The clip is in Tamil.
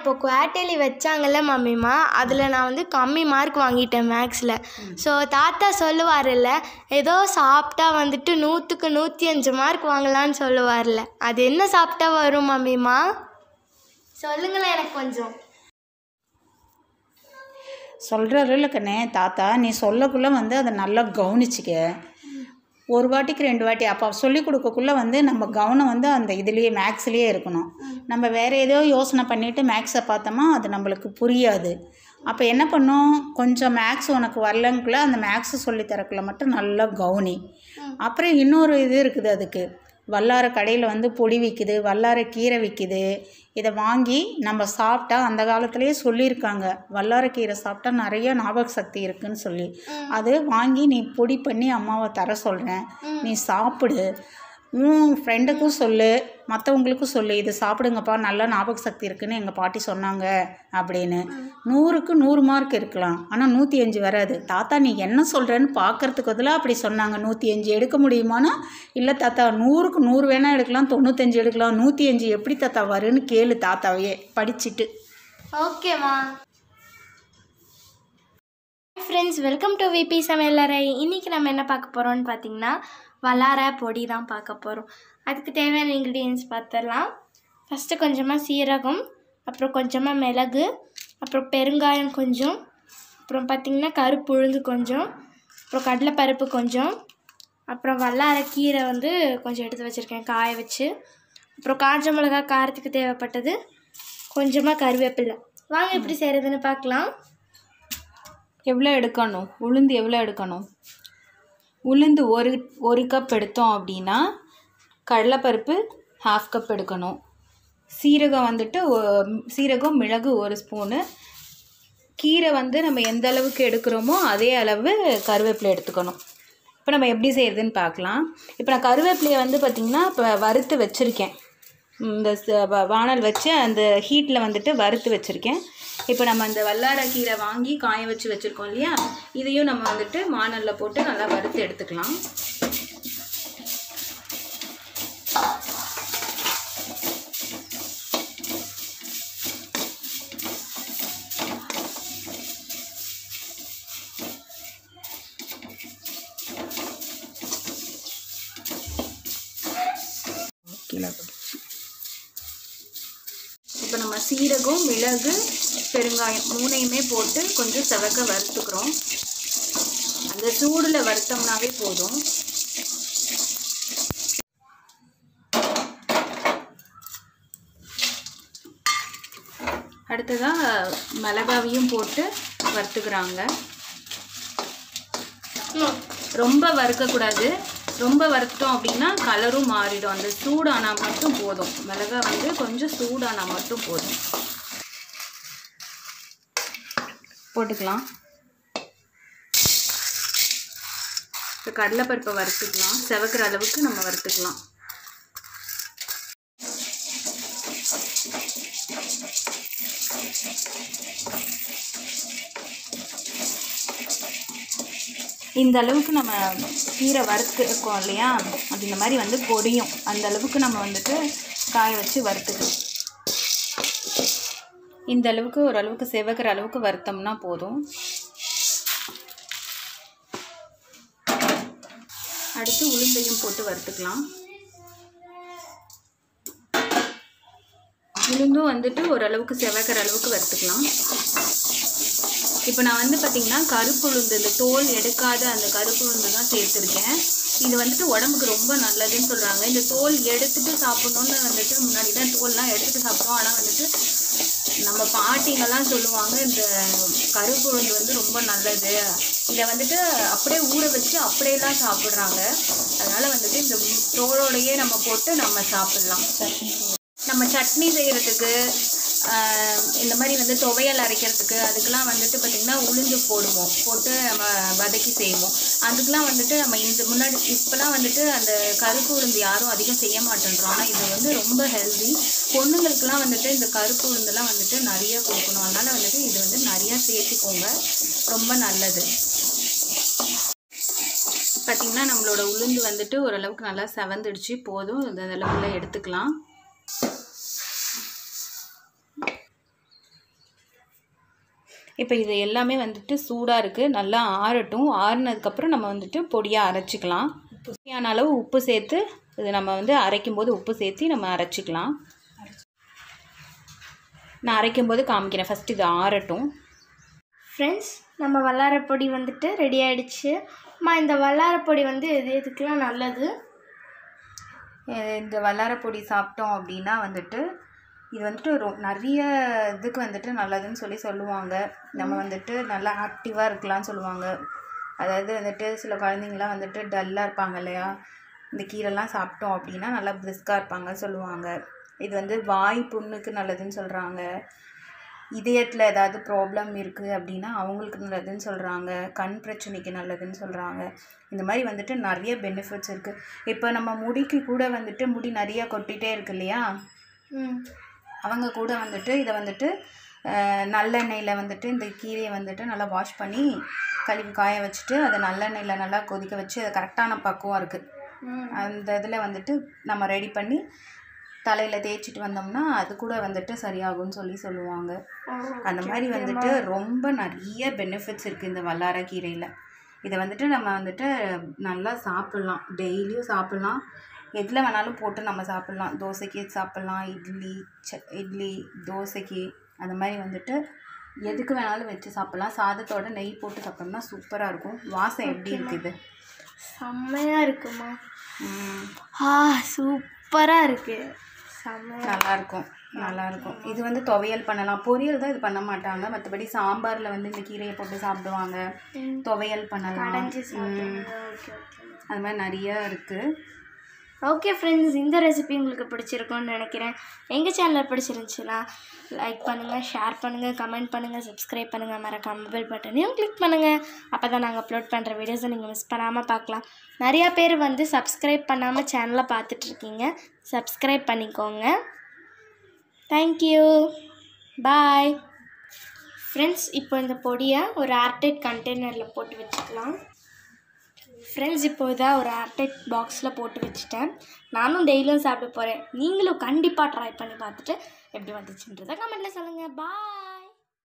இப்போ குவார்டர்லி வச்சாங்கல்ல மம்மிமா அதில் நான் வந்து கம்மி மார்க் வாங்கிட்டேன் மேக்ஸில் ஸோ தாத்தா சொல்லுவார்ல ஏதோ சாப்பிட்டா வந்துட்டு நூற்றுக்கு நூற்றி அஞ்சு மார்க் வாங்கலான்னு சொல்லுவார்ல அது என்ன சாப்பிட்டா வரும் மம்மிமா சொல்லுங்களேன் எனக்கு கொஞ்சம் சொல்கிறாருல கண்ணே தாத்தா நீ சொல்லக்குள்ளே வந்து அதை நல்லா கவனிச்சிக்க ஒரு வாட்டிக்கு ரெண்டு வாட்டி அப்போ சொல்லி கொடுக்கக்குள்ளே வந்து நம்ம கவனம் வந்து அந்த இதுலேயே மேக்ஸ்லேயே இருக்கணும் நம்ம வேறு ஏதோ யோசனை பண்ணிவிட்டு மேக்ஸை பார்த்தோமா அது நம்மளுக்கு புரியாது அப்போ என்ன பண்ணும் கொஞ்சம் மேக்ஸ் உனக்கு வரலங்குள்ள அந்த மேக்ஸை சொல்லித்தரக்குள்ள மட்டும் நல்லா கவனி அப்புறம் இன்னொரு இது இருக்குது அதுக்கு வல்லார கடையில் வந்து பொடி விற்கிது வல்லார கீரை விற்கிது இதை வாங்கி நம்ம சாப்பிட்டா அந்த காலத்துலேயே சொல்லியிருக்காங்க வல்லாரக்கீரை சாப்பிட்டா நிறைய ஞாபக சக்தி இருக்குன்னு சொல்லி அது வாங்கி நீ பொடி பண்ணி அம்மாவை தர சொல்கிறேன் நீ சாப்பிடு உன் ஃப்ரெண்டுக்கும் சொல்லு மற்றவங்களுக்கும் சொல்லு இது சாப்பிடுங்கப்பா நல்ல ஞாபக சக்தி இருக்குன்னு எங்கள் பாட்டி சொன்னாங்க அப்படின்னு நூறுக்கு நூறு மார்க் இருக்கலாம் ஆனால் நூற்றி அஞ்சு வராது தாத்தா நீ என்ன சொல்கிறேன்னு பார்க்கறதுக்கு பதிலாக அப்படி சொன்னாங்க நூற்றி அஞ்சு எடுக்க முடியுமானா இல்லை தாத்தா நூறுக்கு நூறு வேணால் எடுக்கலாம் தொண்ணூத்தஞ்சு எடுக்கலாம் நூற்றி அஞ்சு எப்படி தாத்தா வருன்னு கேளு தாத்தாவையே படிச்சுட்டு ஓகேம்மா ஃப்ரெண்ட்ஸ் வெல்கம் டு விபி சமையலறை இன்றைக்கி நம்ம என்ன பார்க்க போகிறோம்னு பார்த்தீங்கன்னா வல்லார பொடி தான் பார்க்க போகிறோம் அதுக்கு தேவையான இன்க்ரீடியன்ஸ் பார்த்துடலாம் ஃபஸ்ட்டு கொஞ்சமாக சீரகம் அப்புறம் கொஞ்சமாக மிளகு அப்புறம் பெருங்காயம் கொஞ்சம் அப்புறம் பார்த்திங்கன்னா கருப்பு உளுந்து கொஞ்சம் அப்புறம் கடலைப்பருப்பு கொஞ்சம் அப்புறம் வல்லார கீரை வந்து கொஞ்சம் எடுத்து வச்சுருக்கேன் காய வச்சு அப்புறம் காஞ்ச மிளகா காரத்துக்கு தேவைப்பட்டது கொஞ்சமாக கருவேப்பிலை வாங்க எப்படி செய்கிறதுன்னு பார்க்கலாம் எவ்வளோ எடுக்கணும் உளுந்து எவ்வளோ எடுக்கணும் உளுந்து ஒரு ஒரு கப் எடுத்தோம் அப்படின்னா கடலைப்பருப்பு ஹாஃப் கப் எடுக்கணும் சீரகம் வந்துட்டு ஒ- சீரகம் மிளகு ஒரு ஸ்பூனு கீரை வந்து நம்ம எந்த அளவுக்கு எடுக்கிறோமோ அதே அளவு கருவேப்பிலை எடுத்துக்கணும் இப்போ நம்ம எப்படி செய்கிறதுன்னு பார்க்கலாம் இப்போ நான் கருவேப்பிலையை வந்து பார்த்திங்கன்னா இப்போ வறுத்து வச்சுருக்கேன் இந்த ச- வ- வாணல் வச்சு அந்த ஹீட்டில் வந்துட்டு வறுத்து வச்சுருக்கேன் இப்போ நம்ம அந்த வல்லார கீரை வாங்கி காய வச்சு வச்சுருக்கோம் இல்லையா இதையும் நம்ம வந்துட்டு வாணலில் போட்டு நல்லா வறுத்து எடுத்துக்கலாம் கீழே இப்போ நம்ம சீரகம் மிளகு பெருங்காயம் மூணையுமே போட்டு கொஞ்சம் செவக்க வறுத்துக்கிறோம் அந்த சூடில் வறுத்தோம்னாவே போதும் அடுத்ததாக மிளகாவையும் போட்டு வறுத்துக்கிறாங்க ரொம்ப வறுக்கக்கூடாது ரொம்ப வறுத்தோம் அப்படின்னா கலரும் மாறிடும் அந்த சூடானா மட்டும் போதும் மிளகா வந்து கொஞ்சம் சூடானா மட்டும் போதும் போட்டுக்கலாம் இப்போ கடலைப்பருப்பை வறுத்துக்கலாம் செவக்கிற அளவுக்கு நம்ம வறுத்துக்கலாம் இந்த அளவுக்கு நம்ம கீரை வறுத்து இருக்கோம் இல்லையா அது இந்த மாதிரி வந்து பொரியும் அந்த அளவுக்கு நம்ம வந்துட்டு காய வச்சு வறுத்துக்கணும் இந்த அளவுக்கு ஓரளவுக்கு செவக்கிற அளவுக்கு வறுத்தோம்னா போதும் அடுத்து உளுந்தையும் போட்டு வறுத்துக்கலாம் உளுந்தும் வந்துட்டு ஓரளவுக்கு செவக்கிற அளவுக்கு வறுத்துக்கலாம் இப்போ நான் வந்து பார்த்தீங்கன்னா கருப்பு உளுந்து இந்த தோல் எடுக்காத அந்த கருப்பு உளுந்து தான் சேர்த்துருக்கேன் இது வந்துட்டு உடம்புக்கு ரொம்ப நல்லதுன்னு சொல்கிறாங்க இந்த தோல் எடுத்துட்டு சாப்பிடணும்னு வந்துட்டு முன்னாடி தான் தோல்லாம் எடுத்துட்டு சாப்பிட்டோம் ஆனால் வந்துட்டு நம்ம பாட்டிங்கெல்லாம் சொல்லுவாங்க இந்த கருப்பு உளுந்து வந்து ரொம்ப நல்லது இதை வந்துட்டு அப்படியே ஊற வச்சு அப்படியேலாம் சாப்பிட்றாங்க அதனால வந்துட்டு இந்த தோலோடையே நம்ம போட்டு நம்ம சாப்பிட்லாம் நம்ம சட்னி செய்கிறதுக்கு இந்த மாதிரி வந்து துவையல் அரைக்கிறதுக்கு அதுக்கெல்லாம் வந்துட்டு பார்த்திங்கன்னா உளுந்து போடுவோம் போட்டு நம்ம வதக்கி செய்வோம் அதுக்கெலாம் வந்துட்டு நம்ம இந்த முன்னாடி இப்போலாம் வந்துட்டு அந்த கருப்பு உளுந்து யாரும் அதிகம் செய்ய மாட்டேன்றோம் ஆனால் இது வந்து ரொம்ப ஹெல்தி பொண்ணுங்களுக்குலாம் வந்துட்டு இந்த கருப்பு உளுந்துலாம் வந்துட்டு நிறைய கொடுக்கணும் அதனால் வந்துட்டு இது வந்து நிறையா சேர்த்துக்கோங்க ரொம்ப நல்லது பார்த்திங்கன்னா நம்மளோட உளுந்து வந்துட்டு ஓரளவுக்கு நல்லா செவந்துடுச்சு போதும் இந்த அளவுல எடுத்துக்கலாம் இப்போ இது எல்லாமே வந்துட்டு சூடாக இருக்குது நல்லா ஆறட்டும் ஆறுனதுக்கப்புறம் நம்ம வந்துட்டு பொடியாக அரைச்சிக்கலாம் தேவையான அளவு உப்பு சேர்த்து இது நம்ம வந்து அரைக்கும் போது உப்பு சேர்த்து நம்ம அரைச்சிக்கலாம் நான் அரைக்கும் போது காமிக்கிறேன் ஃபஸ்ட்டு இது ஆறட்டும் ஃப்ரெண்ட்ஸ் நம்ம வல்லாரப்பொடி வந்துட்டு ரெடி ஆயிடுச்சு அம்மா இந்த வல்லாரப்பொடி வந்து எது எதுக்கெலாம் நல்லது அஹ் இந்த வல்லாரப்பொடி சாப்பிட்டோம் அப்படின்னா வந்துட்டு இது வந்துட்டு ரொ நிறைய இதுக்கு வந்துட்டு நல்லதுன்னு சொல்லி சொல்லுவாங்க நம்ம வந்துட்டு நல்லா ஆக்டிவாக இருக்கலாம்னு சொல்லுவாங்க அதாவது வந்துட்டு சில குழந்தைங்களாம் வந்துட்டு டல்லாக இருப்பாங்க இல்லையா இந்த கீரைலாம் சாப்பிட்டோம் அப்படின்னா நல்லா பிரிஸ்காக இருப்பாங்கன்னு சொல்லுவாங்க இது வந்து வாய் புண்ணுக்கு நல்லதுன்னு சொல்கிறாங்க இதயத்தில் ஏதாவது ப்ராப்ளம் இருக்குது அப்படின்னா அவங்களுக்கு நல்லதுன்னு சொல்கிறாங்க கண் பிரச்சனைக்கு நல்லதுன்னு சொல்கிறாங்க இந்த மாதிரி வந்துட்டு நிறைய பெனிஃபிட்ஸ் இருக்குது இப்போ நம்ம முடிக்கு கூட வந்துட்டு முடி நிறைய கொட்டிகிட்டே இருக்கு இல்லையா ம் அவங்க கூட வந்துட்டு இதை வந்துட்டு அஹ், நல்லெண்ணெயில் வந்துட்டு இந்த கீரையை வந்துட்டு நல்லா வாஷ் பண்ணி கழுவி காய வச்சுட்டு அதை நல்லெண்ணெயில் நல்லா கொதிக்க வச்சு அது கரெக்டான பக்குவம் இருக்குது ம் அந்த இதில் வந்துட்டு நம்ம ரெடி பண்ணி தலையில் தேய்ச்சிட்டு வந்தோம்னா அது கூட வந்துட்டு சரியாகும்னு சொல்லி சொல்லுவாங்க அந்த மாதிரி வந்துட்டு ரொம்ப நிறைய பெனிஃபிட்ஸ் இருக்குது இந்த வல்லார கீரையில் இதை வந்துட்டு நம்ம வந்துட்டு நல்லா சாப்பிட்லாம் டெய்லியும் சாப்பிட்லாம் எதில் வேணாலும் போட்டு நம்ம சாப்பிட்லாம் தோசைக்கு சாப்பிட்லாம் இட்லி ச இட்லி தோசைக்கு அந்த மாதிரி வந்துட்டு எதுக்கு வேணாலும் வச்சு சாப்பிட்லாம் சாதத்தோட நெய் போட்டு சாப்பிட்டோம்னா சூப்பராக இருக்கும் வாசம் எப்படி இருக்குது செம்மையாக இருக்குமா ம், ஆ சூப்பராக இருக்குது செம்மையாக நல்லா இருக்கும் நல்லா இருக்கும் இது வந்து துவையல் பண்ணலாம் பொரியல் தான் இது பண்ண மாட்டாங்க மற்றபடி சாம்பாரில் வந்து இந்த கீரையை போட்டு சாப்பிடுவாங்க துவையல் பண்ணலாம் கடைஞ்சி ம், சாப்பிடுங்க ஓகே ஓகே அது மாதிரி நிறைய இருக்குது ஓகே ஃப்ரெண்ட்ஸ் இந்த ரெசிபி உங்களுக்கு பிடிச்சிருக்கும்னு நினைக்கிறேன் எங்கள் சேனலில் பிடிச்சிருந்துச்சுன்னா லைக் பண்ணுங்கள் ஷேர் பண்ணுங்கள் கமெண்ட் பண்ணுங்கள் சப்ஸ்கிரைப் பண்ணுங்கள் மறக்காம பெல் பட்டனையும் கிளிக் பண்ணுங்கள் அப்போ தான் நாங்கள் அப்லோட் பண்ணுற வீடியோஸை நீங்கள் மிஸ் பண்ணாமல் பார்க்கலாம் நிறையா பேர் வந்து சப்ஸ்கிரைப் பண்ணாமல் சேனலை பார்த்துட்ருக்கீங்க சப்ஸ்கிரைப் பண்ணிக்கோங்க தேங்க்யூ பாய் ஃப்ரெண்ட்ஸ் இப்போ இந்த பொடியை ஒரு ஏர்டைட் கண்டெய்னரில் போட்டு வச்சுக்கலாம் ஃப்ரெண்ட்ஸ் இப்போ இதாக ஒரு ஏர்டைட் பாக்ஸில் போட்டு வச்சுட்டேன் நானும் டெய்லியும் சாப்பிட போகிறேன் நீங்களும் கண்டிப்பாக ட்ரை பண்ணி பார்த்துட்டு எப்படி வந்துச்சுன்றதை கமெண்ட்டில் சொல்லுங்கள் பாய்